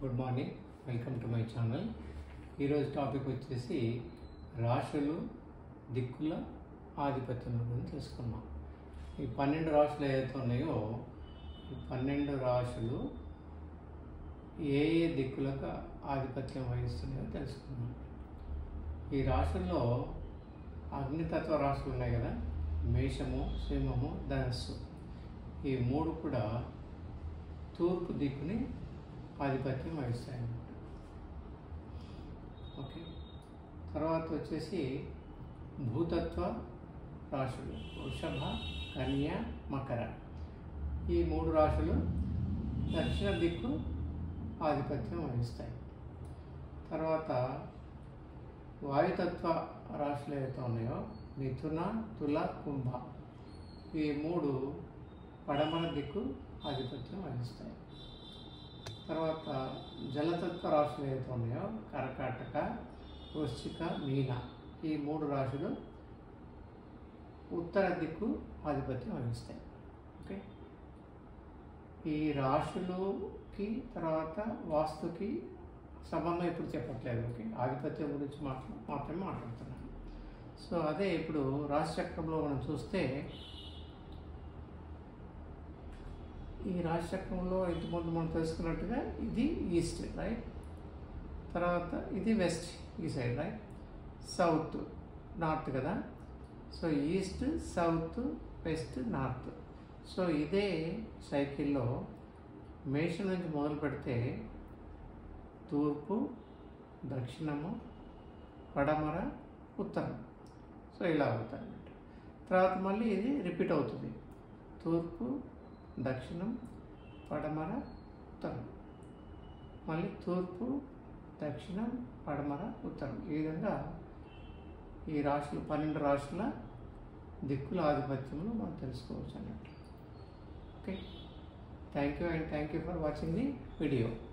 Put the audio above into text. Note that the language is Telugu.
good morning welcome to my channel ఈరోజు టాపిక్ వచ్చేసి రాశులు దిక్కుల ఆధిపత్యం గురించి తెలుసుకున్నాం ఈ పన్నెండు రాశులు ఏవైతే ఉన్నాయో ఈ పన్నెండు రాశులు ఏ ఏ దిక్కులకు ఆధిపత్యం వహిస్తున్నాయో తెలుసుకున్నాం ఈ రాశుల్లో అగ్నితత్వ రాశులు ఉన్నాయి కదా మేషము సింహము ధనస్సు ఈ మూడు కూడా తూర్పు దిక్కుని ఆధిపత్యం వహిస్తాయి అన్నమాట ఓకే తర్వాత వచ్చేసి భూతత్వ రాశులు వృషభ కన్య మకర ఈ మూడు రాశులు దక్షిణ దిక్కు ఆధిపత్యం వహిస్తాయి తర్వాత వాయుతత్వ రాశులు ఏవైతే ఉన్నాయో మిథున తుల కుంభ ఈ మూడు పడమర దిక్కు ఆధిపత్యం వహిస్తాయి తర్వాత జలతత్వ రాశులు ఏవైతే ఉన్నాయో కర్కాటక వృశ్చిక మీన ఈ మూడు రాశులు ఉత్తర దిక్కు ఆధిపత్యం వహిస్తాయి ఓకే ఈ రాశులుకి తర్వాత వాస్తుకి సంబంధం ఇప్పుడు చెప్పట్లేదు ఓకే ఆధిపత్యం గురించి మాత్రం మాత్రమే మాట్లాడుతున్నాను సో అదే ఇప్పుడు రాశిచక్రంలో మనం చూస్తే ఈ రాశిచక్రంలో ఇంతకుముందు మనం తెలుసుకున్నట్టుగా ఇది ఈస్ట్ రైట్ తర్వాత ఇది వెస్ట్ ఈ సైడ్ రైట్ సౌత్ నార్త్ కదా so east south west north so ఇదే సైకిల్లో మేషం నుంచి మొదలు పెడితే తూర్పు దక్షిణము పడమర ఉత్తరం సో ఇలా అవుతాయి అన్నమాట తర్వాత మళ్ళీ ఇది రిపీట్ అవుతుంది తూర్పు దక్షిణం పడమర ఉత్తరం మళ్ళీ తూర్పు దక్షిణం పడమర ఉత్తరం ఈ విధంగా ఈ రాశులు పన్నెండు రాశుల దిక్కుల ఆధిపత్యంలో మనం తెలుసుకోవచ్చు అన్నట్టు okay thank you and thank you for watching the video